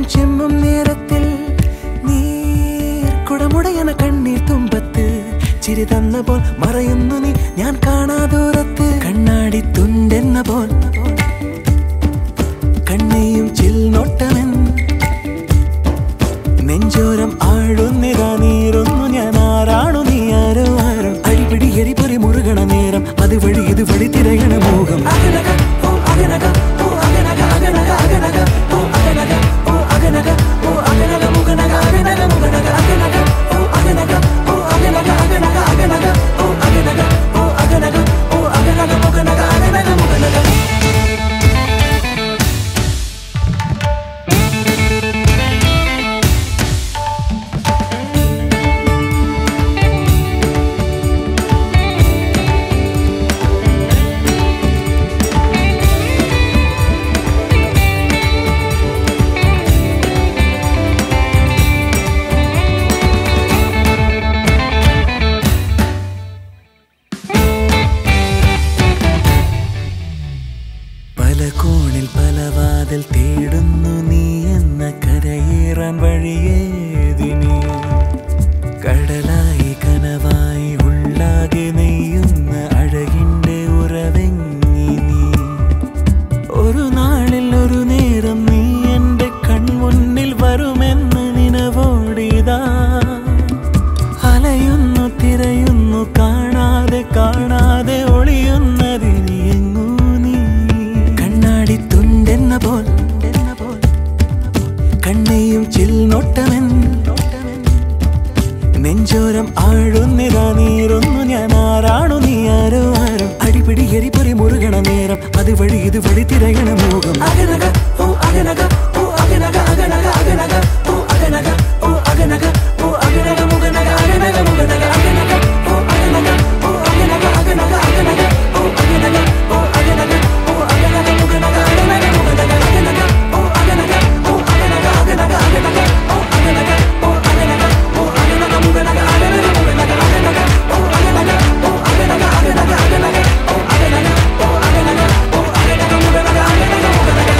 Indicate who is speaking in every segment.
Speaker 1: ചെമ്മും നേരത്തിൽ നീർക്കുടമുടയന കണ്ണീർ തുമ്പത്ത് ചിരി തന്ന പോൽ മറയുന്നു നീ ഞാൻ കാണാദൂരത്ത് കണ്ണാടി തുണ്ടെന്ന പോൽ കണ്ണയും ചിൽനോട്ടമൻ നെഞ്ചോരം ആഴുന്നിതാ നീരൊന്നു ഞാൻ ആരാണു നീ ആരോ ആരോ അടിപിടി എരിപൊരി മുറുകണ നേരം അത് വഴി ഇത് വഴി തിരയണ മോഹം അകനക ഓ അകനക ഓ അകനക അകനക അകനക ഓ അകനക ഓ അകനക ഓ അകനക മുകനക അകനക മുകനക അകനക ഓ അകനക ഓ അകനക അകനക അകനക ഓ അകനക ഓ അകനക ഓ അകനക മുകനക അകനക മുകനക പല കോണിൽ പല വാതിൽ തേടുന്നു നീ എന്ന കരയേറാൻ വഴിയേതിനി കടലായി കനവായി ഉള്ളാകെ നെയ്യുന്ന അഴകിന്റെ ഉറവെങ്ങി നീ ഒരു നാളിൽ ഒരു നേരം നീ എന്റെ കൺമുന്നിൽ വരുമെന്ന് നിനവോടിതാ അലയുന്നു തിരയുന്നു കാണാതെ കാണാതെ ഒളിയുന്നതിനി എങ്ങൂ നീ കണ്ണാടി തുണ്ടെന്ന പോൽ കണ്ണയും ചിൽനോട്ടമൻ നെഞ്ചോരം ആഴുന്നിതാ നീരൊന്നു ഞാൻ ആരാണു നീ ആരോ ആരോ അടിപിടി എരിപൊരി മുറുകണ നേരം അത് വഴി ഇത് വഴി തിരയണ മോഹം അകനക ഓ അകനക ഓ അകനക അകനക അകനക ഓ അകനക ഓ അകനക ഓ അകനക മുകനക അകനക മുകനക അകനക ഓ അകനക ഓ അകനക അകനക അകനക ഓ അകനക ഓ അകനക ഓ അകനക മുകനക അകനക മുകനക അകനക ഓ അകനക ഓ അകനക അകനക അകനക ഓ അകനക ഓ അകനക ഓ അകനക മുകനക അകനക മുകനക അകനക ഓ അകനക ഓ അകനക അകനക അകനക ഓ അകനക ഓ അകനക ഓ അകനക മുകനക അകനക മുകനക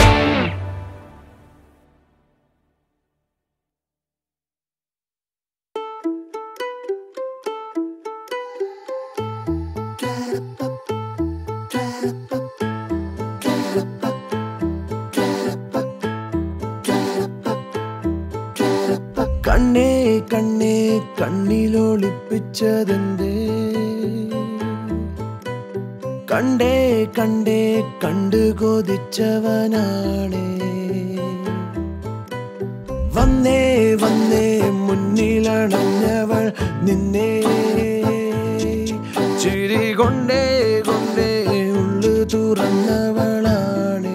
Speaker 1: കണ്ണേ കണ്ണേ കണ്ണിലൊളിപ്പിച്ചതെന്തേ കണ്ടേ കണ്ടേ കണ്ടു കൊതിച്ചവനാണേ വന്നേ വന്നേ മുന്നിലണഞ്ഞവൾ നിന്നെ ചിരി കൊണ്ടേ കൊണ്ടേ ഉള്ളു തുറന്നവളാണേ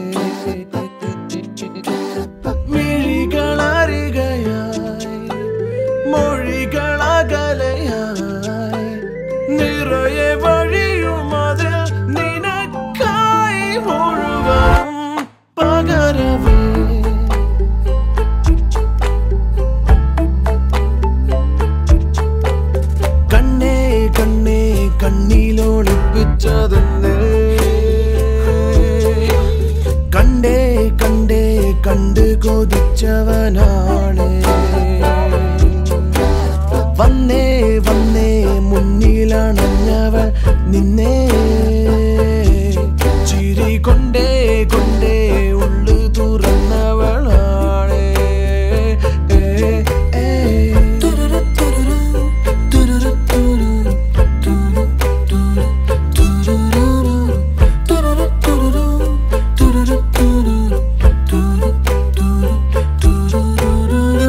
Speaker 1: മിഴികളറികയായി മൊഴികളകലയായി നിറയെ വഴിയുമതിൽ നിനക്കായി മുഴുവൻ പകരവേ കണ്ണേ കണ്ണേ കണ്ണിലൊളിപ്പിച്ചതെന്തേ കണ്ടേ കണ്ടേ കണ്ട് കൊതിച്ചവനാണ് വന്നേ വന്നേ മുന്നിലണഞ്ഞവൾ നിന്നെ ചിരി കൊണ്ടേ കൊണ്ടേ ഉള്ളു തുറന്നവളാണ് ഏ, ഏ. തുരുരു, തുരുരു, തുരുരു, തുരു, തുരു, തുരു, തുരുരു, തുരുരു, തുരുരു, തുരുരു, തുരു, തുരു, തുരു, തുരുരു.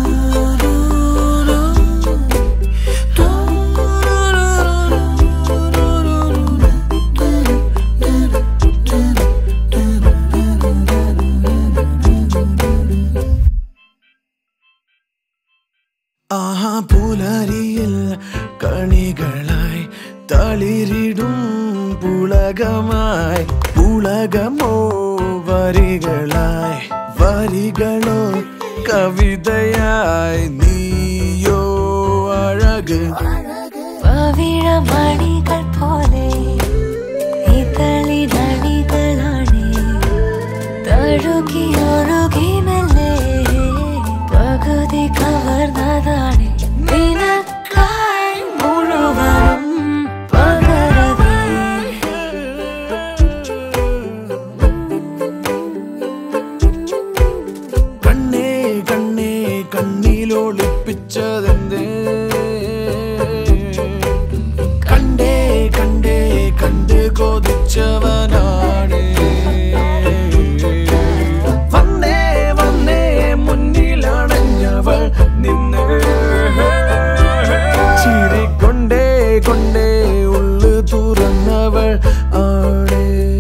Speaker 1: ആഹാ പുലരിയിൽ കണികളായി തളിരിടും പുളകമായി പുളകമോ വരികളായി വരികളോ കവിതയായി നീയോ അഴക്
Speaker 2: പവിഴമണികൾ പോലെ ഇതളിനണികളാണ് തഴുകിയൊഴുകി മെല്ലെ
Speaker 1: കണ്ണിലൊളിപ്പിച്ചതെന്തേ കണ്ടേ കണ്ടേ കണ്ട് കൊതിച്ചവനാണ് വന്നേ വന്നേ മുന്നിലണഞ്ഞവൾ നിന്ന് ചിരിക്കൊണ്ടേ കൊണ്ടേ ഉള്ളു തുറന്നവൾ ആടേ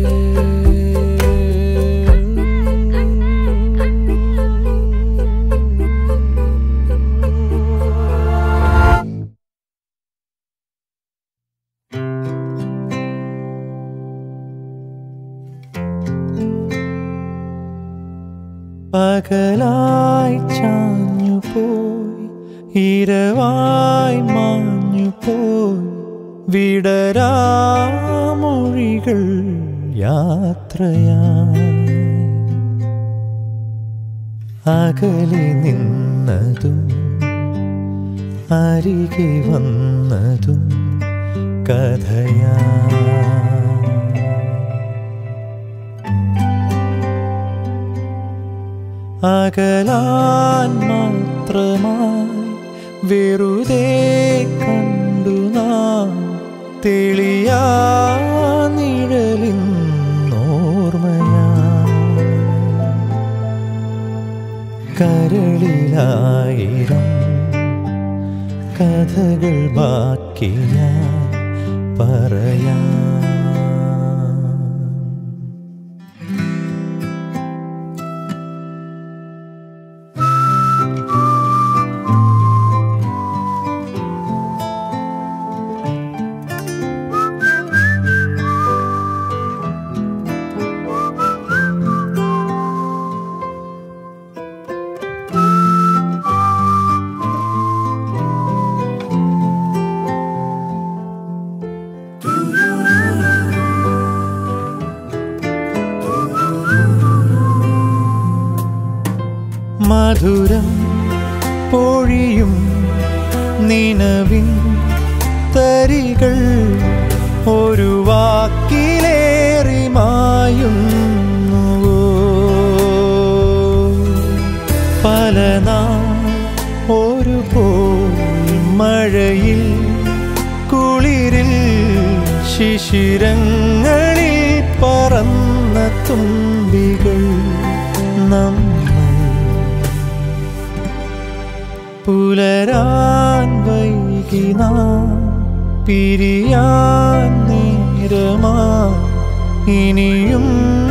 Speaker 2: പകലായി ചാഞ്ഞു പോയി ഇരവായി മാഞ്ഞു പോയി വിടരാമൊഴികൾ യാത്രയായി അകലെ നിന്നതും അരികെ വന്നതും കഥയാ അകലാൻ മാത്രമായി വെറുതെ കണ്ടു നാം തെളിയാ നിഴലിന്നോർമ്മയാ കരളിലായിരം കഥകൾ ബാക്കിയായി പറയാം മധുരം പൊഴിയും നിനവിൻ തരികൾ ഒരു വാക്കിലേറി മായുന്നുവോ പല നാൾ ഒരു പോൽ മഴയിൽ കുളിരിൽ ശിശിരങ്ങളിൽ പറന്ന തുമ്പികൾ നമ്മൾ പുലരാൻ വൈകി നാം പിരിയാൻ നേരമാ ഇനിയും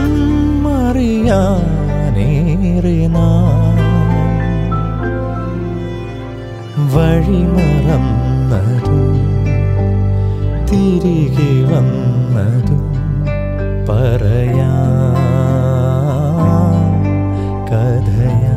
Speaker 2: അറിയാനേറെ നാം വഴിമറന്നതും തിരികെ വന്നതും പറയാ കഥയാ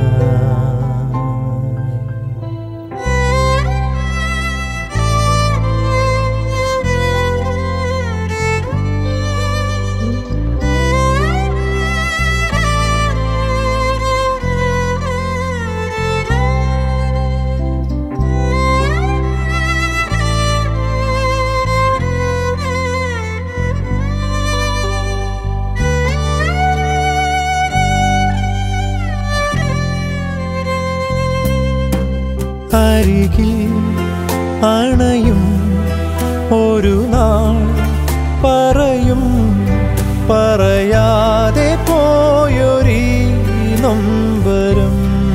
Speaker 2: അരികിൽ അണയും ഒരു നാൾ പറയും പറയാതെ പോയൊരീ നൊമ്പരം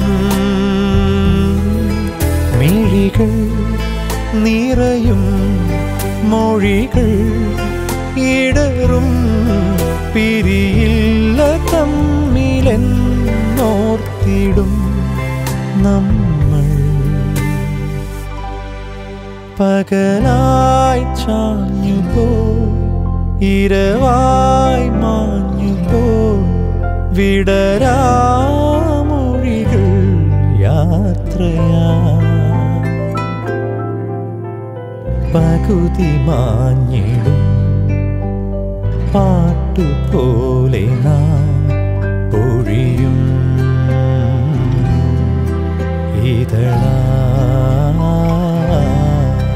Speaker 2: മിഴികൾ നിറയും മൊഴികൾ ഇടറും പിരിയില്ല തമ്മിലെന്നോർത്തിടും നമ്മൾ പകലായി ചാഞ്ഞു പോ ഇരവായി മാഞ്ഞു പോ വിടരാമൊഴികൾ യാത്രയാ പകുതി മാഞ്ഞിടും പാട്ടുപോലെ നാം പൊഴിയും ഇതളാ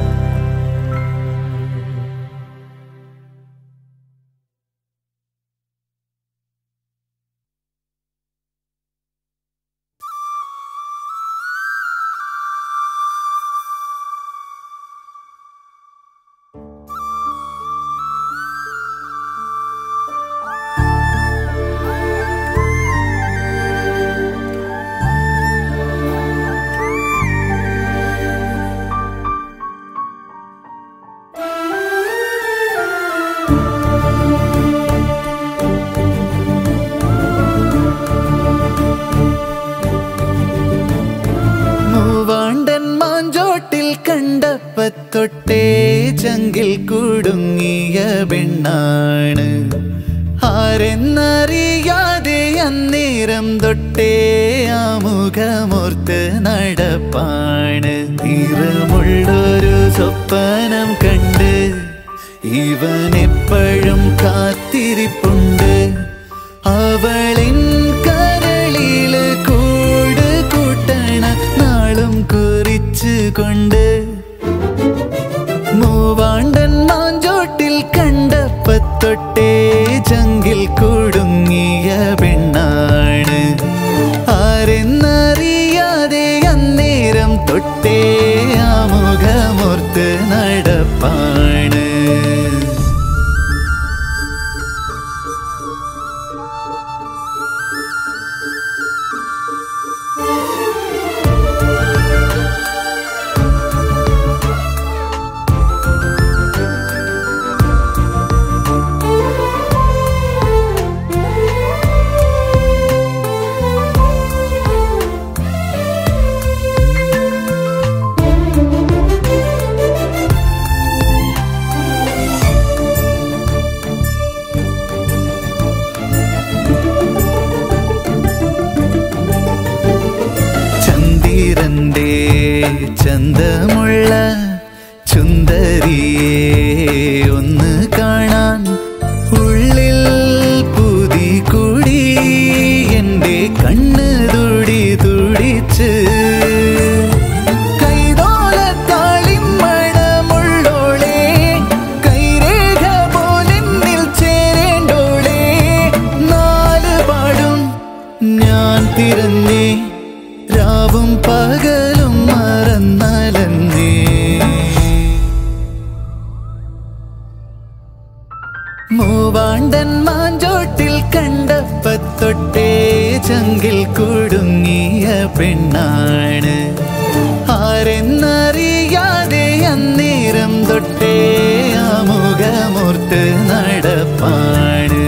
Speaker 3: കണ്ടപ്പത്തൊട്ടേ ചങ്കിൽ കുടുങ്ങിയ പെണ്ണാണ് ആരെന്നറിയാതെ അന്നേരം തൊട്ടേ ആമുഖമോർത്ത് നടപ്പാണ് തീരമുള്ളൊരു സ്വപ്നം കണ്ട് ഇവൻ എപ്പോഴും കാത്തിരിപ്പുണ്ട് അവളിൻ കരളില് കൂട് കൂട്ടണ നാളും കുറിച്ചു കൊണ്ട് മൂവാണ്ടൻ മാഞ്ചോട്ടിൽ കണ്ടപ്പത്തൊട്ടേ ചങ്കിൽ കുടുങ്ങിയ പെണ്ണാണ് ആരെന്നറിയാതെ അന്നേരം തൊട്ടേ ആമുഖമോർത്ത് നടപ്പാണ് ചന്ദിരന്റെ ചന്തമുള്ള ചുന്ദരിയെ ഒന്ന് കാണാൻ ഉള്ളിൽ പുതി കൂടി എൻ്റെ കണ്ണ് തുടി തുടിച്ച് കൈതോലത്താളിൻ മണമുള്ളോളെ കൈരേഖ പോലെന്നിൽ ചേരേണ്ടോളെ നാല് പാടും ഞാൻ തിരഞ്ഞേ രാവും പകലും മറന്നലന്നേ മൂവാണ്ടൻ മാഞ്ചോട്ടിൽ കണ്ടപ്പത്തൊട്ടേ ചങ്കിൽ കുടുങ്ങിയ പെണ്ണാണ് ആരെന്നറിയാതെ അന്നേരം തൊട്ടേ ആമുഖമൂർത്ത് നടപ്പാണ്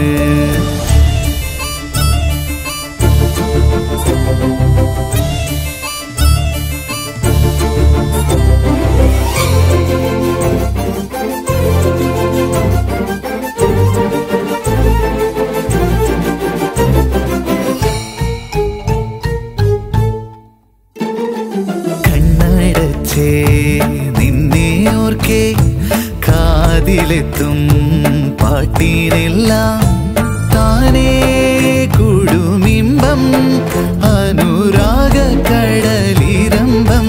Speaker 3: കണ്ണടച്ചേ നിന്നെ ഓർക്കേ കാതിലെത്തും പാട്ടിനെല്ലാം താനേ കുടുമിമ്പം അനുരാഗ കടലിരമ്പം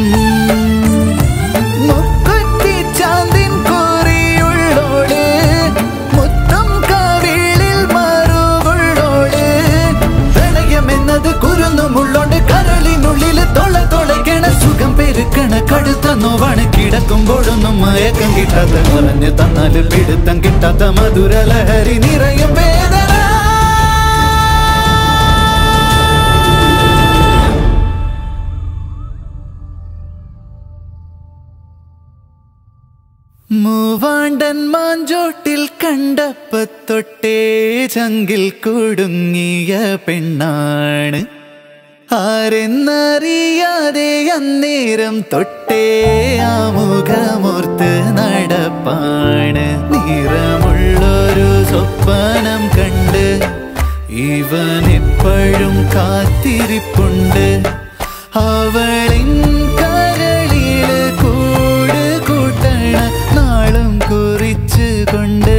Speaker 3: മുക്കുറ്റി ചാന്തിൻ കോറിയുള്ളോള് മുത്തം കവിളിൽ മറുകുള്ളോള് പ്രണയമെന്നത് കുരുന്നുമുള്ളോണ്ട് കരളിനുള്ളിൽ തൊള തൊളയ്ക്കണ സുഖം പെരുക്കണ കടുത്ത നോവാണ് കിടക്കുമ്പോഴൊന്നും മയക്കം കിട്ടാത്ത പറഞ്ഞ് തന്നാല് പിടുത്തം കിട്ടാത്ത മധുര ലഹരി നിറയും വേദന മൂവാണ്ടൻ മാഞ്ചോട്ടിൽ കണ്ടപ്പത്തൊട്ടേ ചങ്കിൽ കുടുങ്ങിയ പെണ്ണാണ് ആരെന്നറിയാതെ അന്നേരം തൊട്ടേ ആമുഖമോർത്ത് നടപ്പാണ് നിറമുള്ളൊരു സ്വപ്നം കണ്ട് ഇവൻ എപ്പോഴും കാത്തിരിപ്പുണ്ട് അവളിൻ കരളില് കൂട് കൂട്ടണ നാളും കുറിച്ചു കൊണ്ട്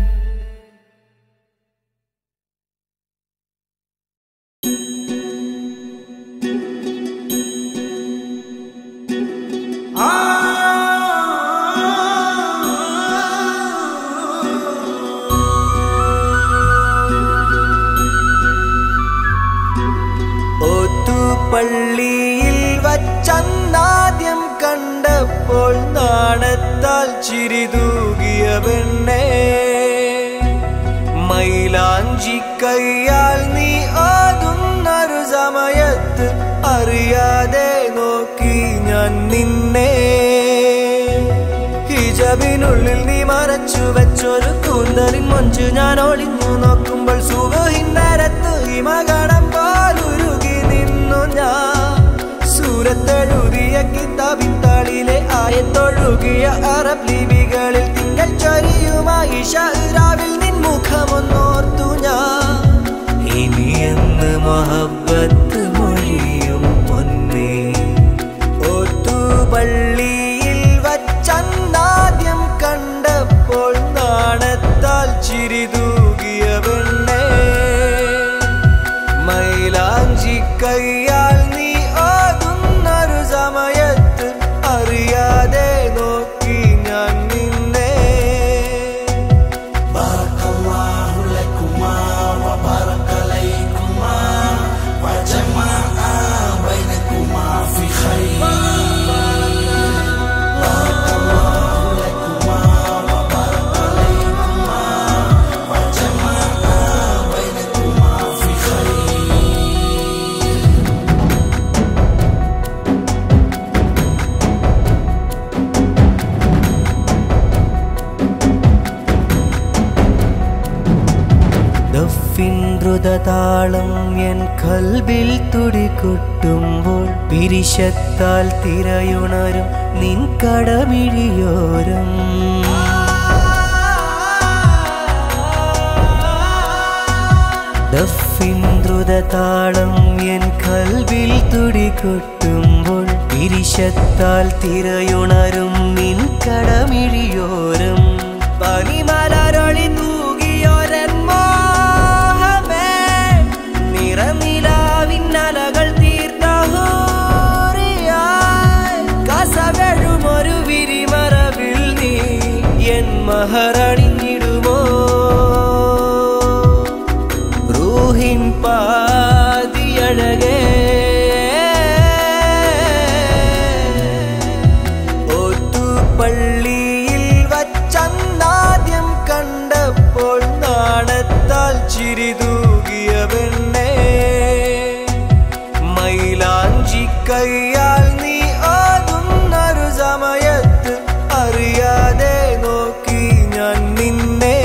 Speaker 4: ഒത്തുപള്ളിയിൽ വച്ചന്നാദ്യം കണ്ടപ്പോൾ നാണത്താൽ ചിരി തൂകിയ പെണ്ണേ മൈലാഞ്ചി കയ്യാൽ നീ ആതുന്നൊരു സമയത്ത് അറിയാതെ നോക്കി ഞാൻ നിന്നെ ഹിജബിനുള്ളിൽ നീ മറച്ചു വെച്ചൊരു കൂന്തലിൻ മൊഞ്ചു ഞാൻ ഒളിഞ്ഞു നോക്കുമ്പോൾ സുഖഹിന്നരത്ത് ഹിമകടം പോലുരുകി നിന്നു ഞാൻ സൂരത്തെഴുതിയ കിതാബിത്താളിലെ ആയത്തൊഴു ഉരുകിയ അറബ് ലിപികളിൽ തിങ്കൾ ചൊരിയുമായി ഷഹ്റാവിൽ നിൻ മുഖമൊന്നോർത്തു ഞാൻ ഇനി എന്ന് മൊഹബത്ത് മൊഴിയും പൊന്നേ ഒത്തുപള്ളിയിൽ വച്ചന്നാദ്യം കണ്ടപ്പോൾ നാണത്താൽ ചിരി തൂകിയ പെണ്ണേ മൈലാഞ്ചി കയ്യാൽ നീ ഓതുന്നൊരു സമയത്ത് അറിയാതെ നോക്കി ഞാൻ നിന്നെ ദഫിൻ ദ്രുതതാളം എൻ കൽബിൽ തുടികൊട്ടുമ്പോൾ പിരിശത്താൽ തിരയുണരും നിൻ കടമിഴിയോരം ദഫിൻ ദ്രുതതാളം എൻ കൽബിൽ തുടികൊട്ടുമ്പോൾ പിരിശത്താൽ തിരയുണരും നിൻ കടമിഴിയോരം പനിമലരൊളി തൂകിയോരൻ മോഹമേ നിറനിലാവിന്നലകൾ തീർത്ത ഹൂറിയായി കസവഴുമൊരു വിരിമറവിൽ നീ എൻ മഹറണിഞ്ഞിടുമോ റൂഹിൻ പാതിയഴകേ ഒത്തുപള്ളിയിൽ വച്ചന്നാദ്യം കണ്ടപ്പോൾ നാണത്താൽ ചിരി തൂകിയ പെണ്ണേ മൈലാഞ്ചി കയ്യാൽ നീ ഓതുന്നൊരു സമയത്ത് അറിയാതെ നോക്കി ഞാൻ നിന്നെ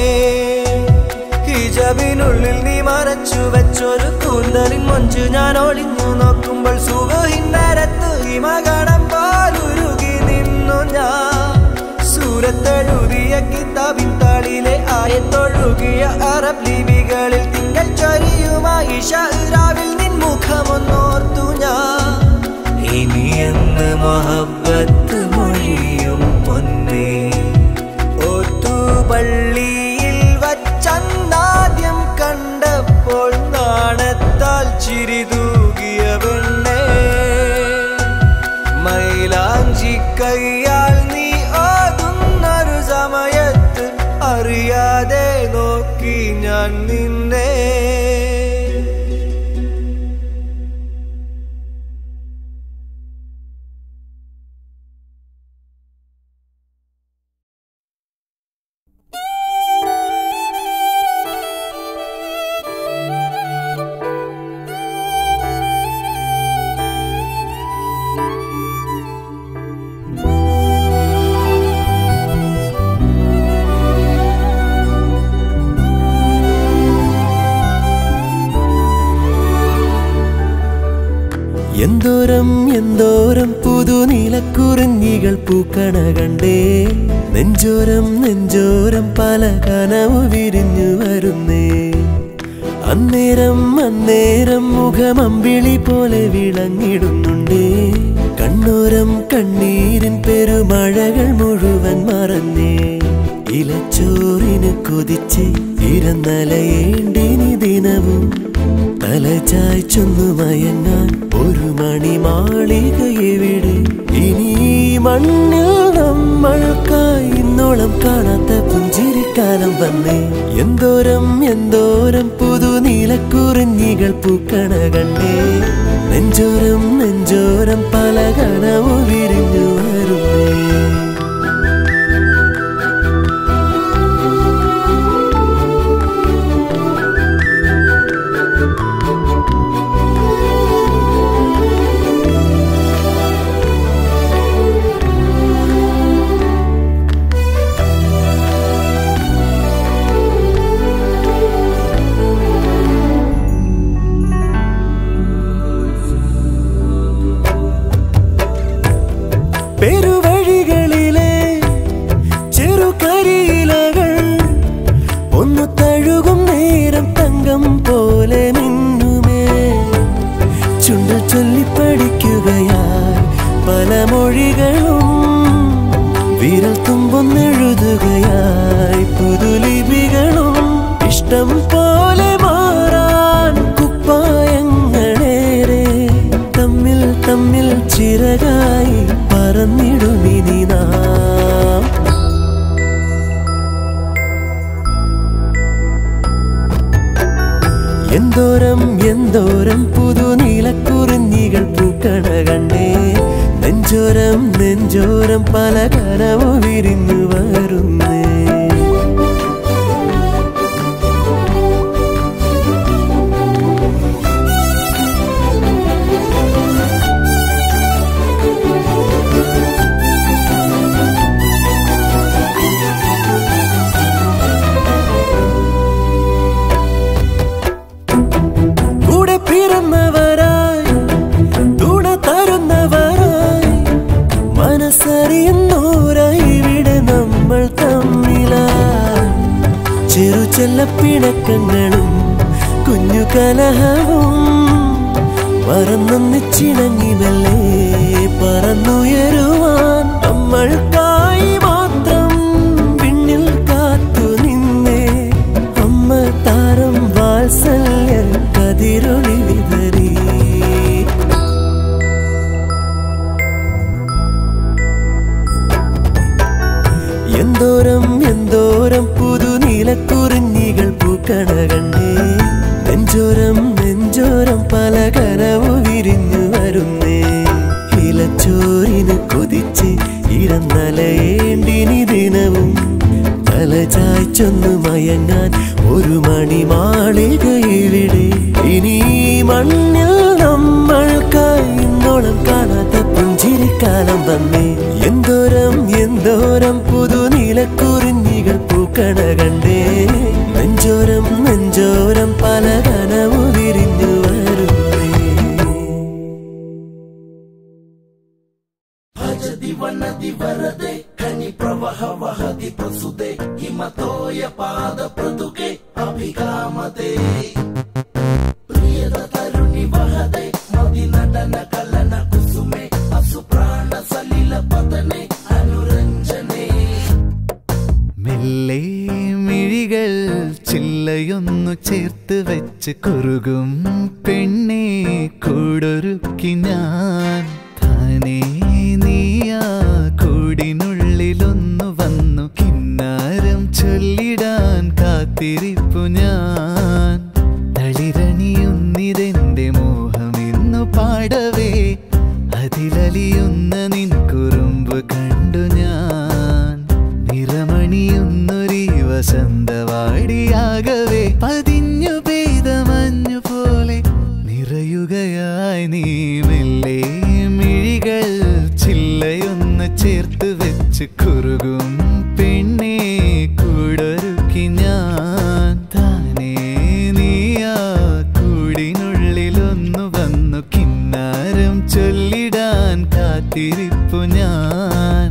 Speaker 4: ഹിജബിനുള്ളിൽ നീ മറച്ചു വെച്ചൊരു കൂന്തലിൻ മൊഞ്ച് ഞാൻ ഒളിഞ്ഞു നോക്കുമ്പോൾ സുഖഹിന്നരത്ത് ഹിമകണം പോലുരുകി നിന്നു ഞാൻ സൂരത്തെഴുതിയ കിതാബിൻ താളിലെ ആയത്തൊഴുകിയ അറബ് ലിപികളിൽ തിങ്കൾ ചൊരിയുമായി ഷഹ്റാവിൽ നിൻ മുഖമൊന്നോർത്തു ഞാൻ ഇനി എന്ന് മൊഹബത്ത് മൊഴിയും പൊന്നേ ഒത്തുപള്ളിയിൽ വച്ചന്നാദ്യം കണ്ടപ്പോൾ നാണത്താൽ ചിരി തൂകിയ പെണ്ണേ മൈലാഞ്ചി കയ്യാൽ നീ ഓതുന്നൊരു സമയത്ത് അറിയാതെ നോക്കി ഞാൻ നിന്നെ
Speaker 1: എന്തോരം എന്തോരം പുതുനീലക്കുറിഞ്ഞികൾ പൂക്കണ കണ്ടേ നെഞ്ചോരം നെഞ്ചോരം പല കനവ് വിരിഞ്ഞു വരുന്നേ അന്നേരം അന്നേരം മുഖമമ്പിളി പോലെ വിളങ്ങിടുന്നുണ്ടേ കണ്ണോരം കണ്ണീരിൻ പെരുമഴകൾ മുഴുവൻ മറന്നേ ഇലച്ചോറിന് കൊതിച്ച് ഇരുന്നലയേണ്ടിനി ദിനവും തലചായ്ച്ചൊന്നു മയങ്ങാൻ ഒരു മണി മാളിക എവിടെ ഇനി ഈ മണ്ണിൽ നമ്മൾക്കായി ഇന്നോളം കാണാത്ത പുഞ്ചിരിക്കാലം വന്നേ എന്തോരം എന്തോരം പുതുനീലക്കുറിഞ്ഞികൾ പൂക്കണ കണ്ടേ നെഞ്ചോരം നെഞ്ചോരം പല കനവു വിരിഞ്ഞു വരുന്നേ ചൊല്ലിപ്പടിക്കുകയായി പല മൊഴികളും വിരൽ തുമ്പൊന്നെഴുതുകയായി പുതുലിപികളും ഇഷ്ടം പോലെ മാറാൻ കുപ്പായങ്ങളേറെ തമ്മിൽ തമ്മിൽ ചിറകായി പറന്നിടുമിനി നാം എന്തോരം എന്തോരം പുതുനീലക്കുറിഞ്ഞികൾ പൂക്കണ കണ്ടേ നെഞ്ചോരം നെഞ്ചോരം പല കനവു വിരിഞ്ഞു വരുന്നേ കൂടെ പിറന്നവരായി തുണ തരുന്നവരായി മനസ്സറിയുന്നോരായി ഇവിടെ നമ്മൾ തമ്മിലായി ചെറു ചെല്ല പിണക്കങ്ങളും കുഞ്ഞു കലഹവും മറന്നൊന്നിച്ചിണങ്ങി മെല്ലെ പറന്നുയരുവാൻ നമ്മൾക്കായി മാത്രം പിന്നിൽ കാത്തു നിന്നേ അമ്മ താരം വാത്സല്യ കതിരൊളി വിതറി എന്തോരം എന്തോരം പുതുനീലക്കുറിഞ്ഞികൾ പൂക്കണ കണ്ടേ നെഞ്ചോരം നെഞ്ചോരം പല കനവു വിരിഞ്ഞു വരുന്നേ ഇലച്ചോരിന് കൊതിച്ച് ഇരന്നലയേണ്ടിനി ദിനവും തല ചായ്ച്ചൊന്നു മയങ്ങാൻ ഒരു മണിമാളിക ഇവിടെ ഇനി ഈ മണ്ണിൽ നമ്മൾക്കായി ഇന്നോളം കാണാത്ത പുഞ്ചിരിക്കാലം വന്നേ എന്തോരം എന്തോരം പുതുനീലക്കുറിഞ്ഞികൾ പൂക്കണ കണ്ടേ നെഞ്ചോരം നെഞ്ചോരം പല കനവു വിരിഞ്ഞു വരുന്നേ
Speaker 3: മെല്ലെ മിഴികൾ ചില്ലയൊന്നു ചേർത്ത് വെച്ച് കുറുകും പെണ്ണെ കൂടൊരുക്കി ഞാൻ താനേ നീയാ കൂടിനുള്ളിലൊന്നു വന്നു കിന്നാരം ചൊല്ലിടാൻ കാത്തിരിപ്പു ഞാൻ തളിരണിയുന്നിതെന്റെ മോഹം ഇന്നു പാടവേ അതിലലിയുന്ന നിൻ കുറുമ്പ് കണ്ടു ഞാൻ നിറമണിയുന്നൊരീ വസന്തവാടിയാകവേ പതിഞ്ഞു പെയ്ത മഞ്ഞു പോലെ നിറയുകയായി നീ മെല്ലെ മിഴികൾ ചില്ലയൊന്ന് ചേർത്ത് വെച്ച് കുറുകും പെണ്ണെ കൂടൊരുക്കി ഞാൻ താനേ നീയാ കൂടിനുള്ളിലൊന്നു വന്നു കിന്നാരം ചൊല്ലിടാൻ കാത്തിരിപ്പു ഞാൻ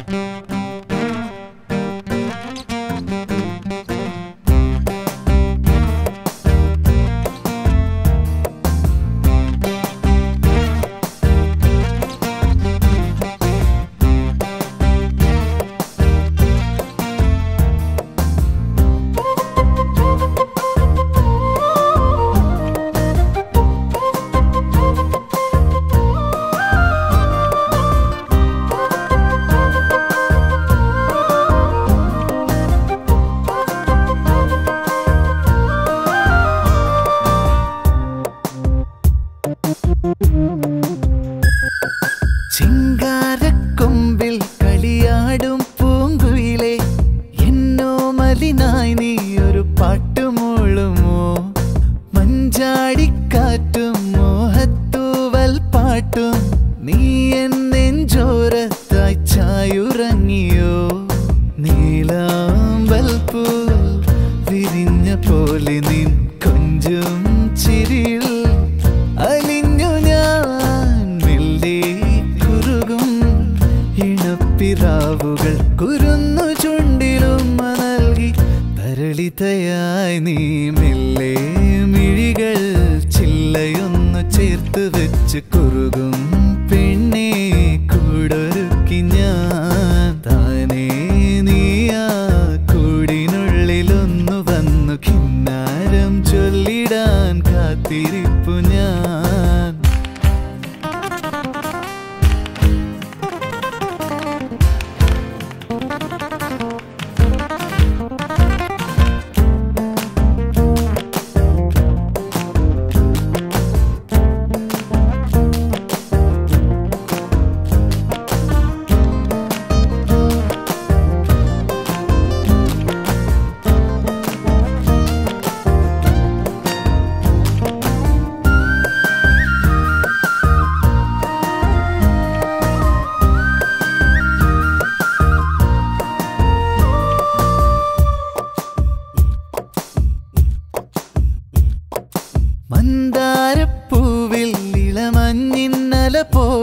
Speaker 3: ചിങ്കാരക്കൊമ്പിൽ കളിയാടും പൂങ്കുയിലെ എന്നോ മലിനായി നീ ഒരു പാട്ടുമൂളുമോ മഞ്ചാടിക്കാറ്റും മോഹത്തൂവൽ പാട്ടും നീ എന്നെഞ്ചോരത്തായി ചായുറങ്ങിയോ നീലാമ്പൽ പൂൽ വിരിഞ്ഞ പോലെ നിൻ കൊഞ്ചും ചിരിയിൽ അലിഞ്ഞു ഞാൻ മെല്ലെ കുറുകും ഇണപ്പിറാവുകൾ കുരുന്നു ചുണ്ടിലും നൽകി തരളിതയായി നീ മെല്ലെ മിഴികൾ ചില്ലയൊന്നു ചേർത്ത് വെച്ച്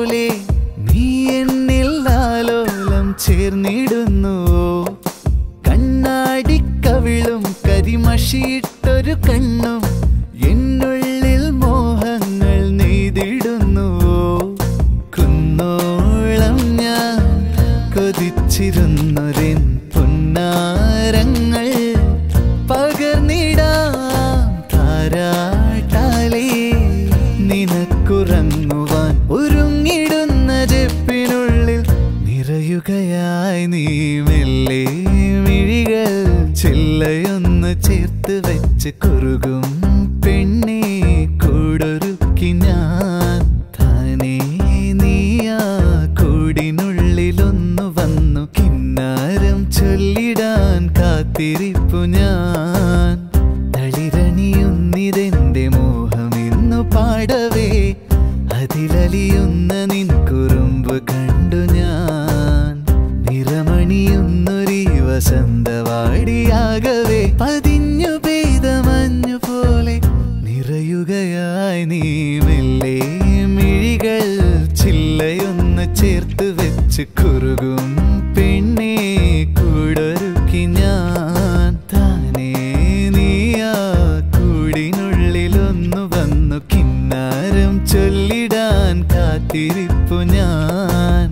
Speaker 3: പോലെ നീ എന്നിൽ ആലോലം ചേർന്നിടുന്നുവോ കണ്ണാടിക്കവിളും കരിമഷിയിട്ടൊരു കണ്ണും എന്നുള്ളിൽ മോഹങ്ങൾ നെയ്തിടുന്നുവോ കുന്നോളം ഞാൻ കൊതിച്ചിരുന്നൊരെൻ പൊന്നാരങ്ങൾ പകർന്നിടാം താരാട്ടാലേ നിനക്കുറങ്ങുവാൻ ഒരുങ്ങിടുന്ന ജെപ്പിനുള്ളിൽ നിറയുകയായി നീ മെല്ലെ മിഴികൾ ചില്ലയൊന്ന് ചേർത്ത് വെച്ച് കുറുകും പെണ്ണെ കൂടൊരുക്കി ഞാൻ താനേ നീയാ കൂടിനുള്ളിലൊന്നു വന്നു കിന്നാരം ചൊല്ലിടാൻ കാത്തിരിപ്പു ഞാൻ തളിരണിയുന്നിതെന്റെ മോഹം ഇന്നു പാടവേ അതിലലിയുന്ന നിൻ കുറുമ്പ് കണ്ടു ഞാൻ നിറമണിയുന്നൊരീ വസന്തവാടിയാകവേ പതിഞ്ഞു പെയ്ത മഞ്ഞു പോലെ നിറയുകയായി നീ മെല്ലെ മിഴികൾ ചില്ലയൊന്ന് ചേർത്ത് വെച്ച് കുറുകും പെണ്ണെ കൂടൊരുക്കി ഞാൻ താനേ നീയാ കൂടിനുള്ളിലൊന്നു വന്നു കിന്നാരം ചൊല്ലിടാൻ കാത്തിരിപ്പു ഞാൻ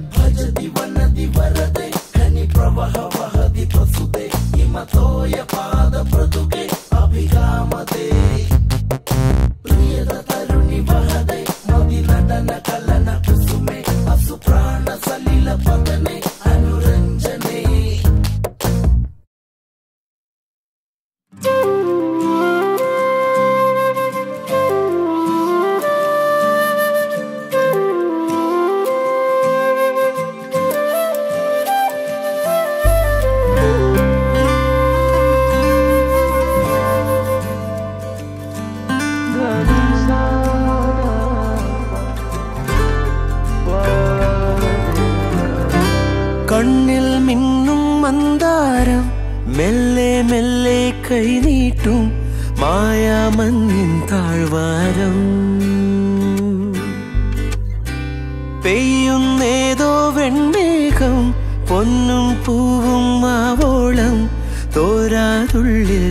Speaker 1: കണ്ണിൽ മിന്നും മന്ദാരം മെല്ലെ മെല്ലെ കൈനീട്ടും മായാമഞ്ഞിൻ താഴ്വാരം പെയ്യുന്നേതോ വെൺമേഘം പൊന്നും പൂവും മാവോളം തോരാതുള്ളിൽ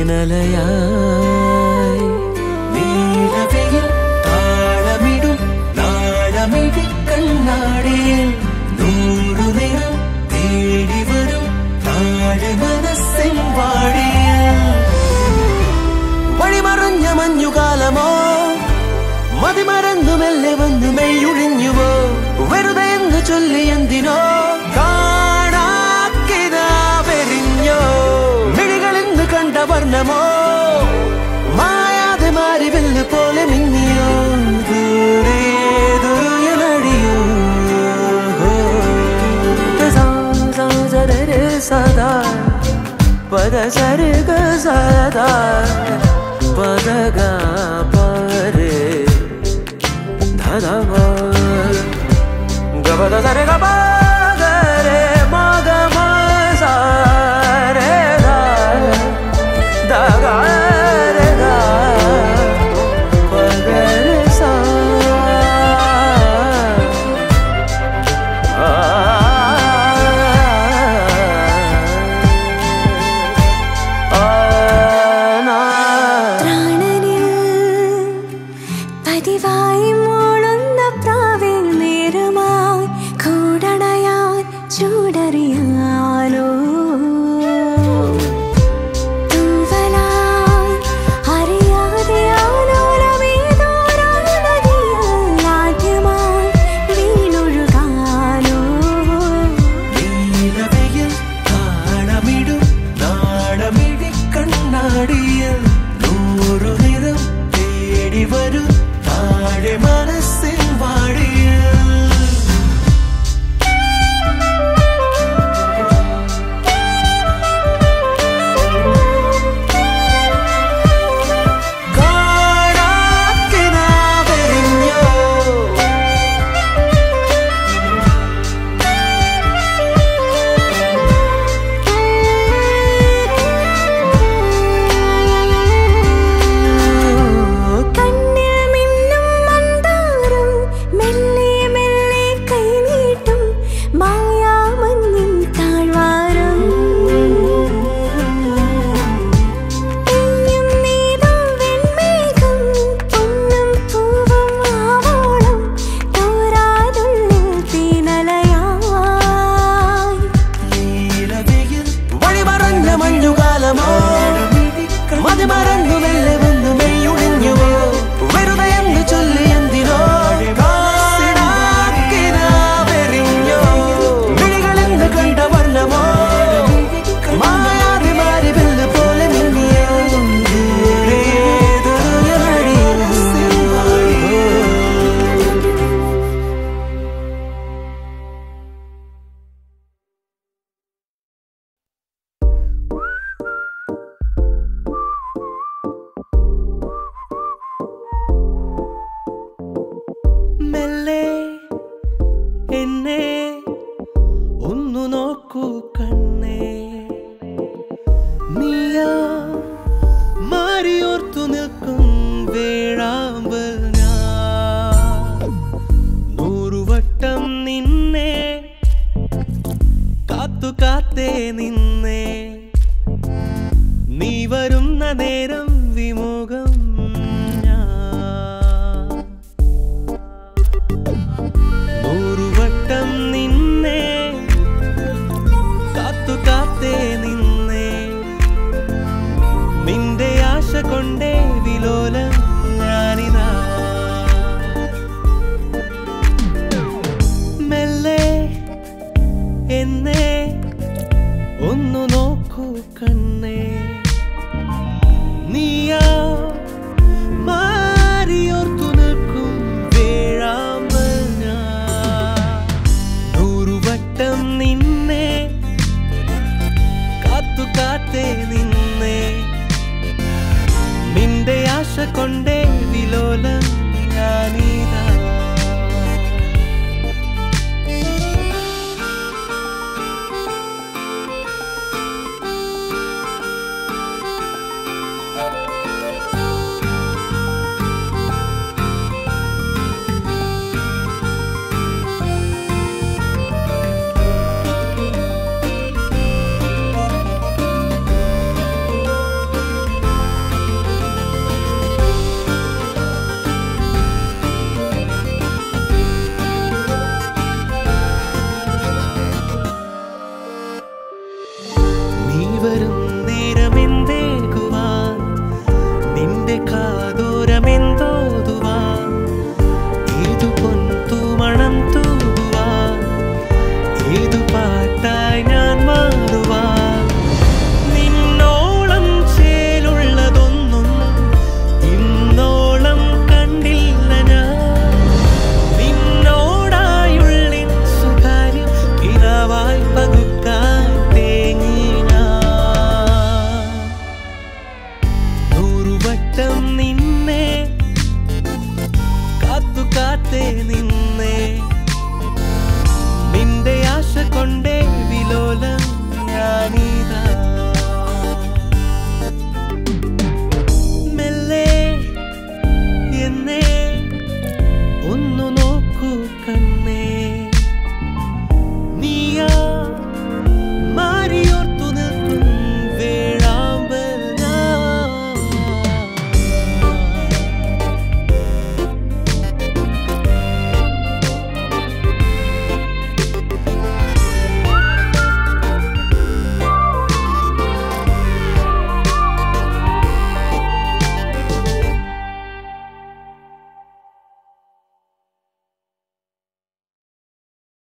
Speaker 1: തേനലയായി നീലവയിൽ താളമിടും നാളമിടി കണ്ണാടിയിൽ നൂറു നിറം തേടി വരും താഴെ മനസ്സിൻ വാടിയിൽ വഴിമറഞ്ഞ മഞ്ഞുകാലമോ മതിമറന്നു മെല്ലെ വന്ന് മെയ്യൊഴിഞ്ഞുവോ വെറുതെ എന്ന് ചൊല്ലി എന്തിനോ കാണാക്കിനാവെറിഞ്ഞോ മിഴികളിന്ന് കണ്ട വർണ്ണമോ മായാതെ മാറി വെല്ല് പോലെ മിന്നിയോ ദൂരെ ദുരയനടിയോ സദാ പദ സരുഗ സദാ പദഗ പരേ ധദവ ഗപദ സര ഗപ ഗരെ മഗ ಮ ಸ ರೆ ಧ ದ ಗ ರೆ ಗ ಪ ಗ ರೆ ಸ ಆ ആ
Speaker 5: പ്രാണനിൽ പതിവായി മൂളുന്ന
Speaker 1: നിന്നെ ഒന്നു നോക്കൂ കണ്ണേ നീയാ മാറിയോർത്തു നിൽക്കും വേഴാമ്പൽ ഞാൻ നൂറുവട്ടം നിന്നെ കാത്തു കാത്തേ നിന്നെ നീ വരുന്ന നേരം വിമുഖം ഞാൻ നൂറുവട്ടം നിന്നെ കാത്തു കാത്തേ നിന്നെ നിന്റെ ആശ കൊണ്ടേ വിലോലം ഞാനിതാ മെല്ലെ എന്നെ ഒന്നു നോക്കൂ കണ്ണേ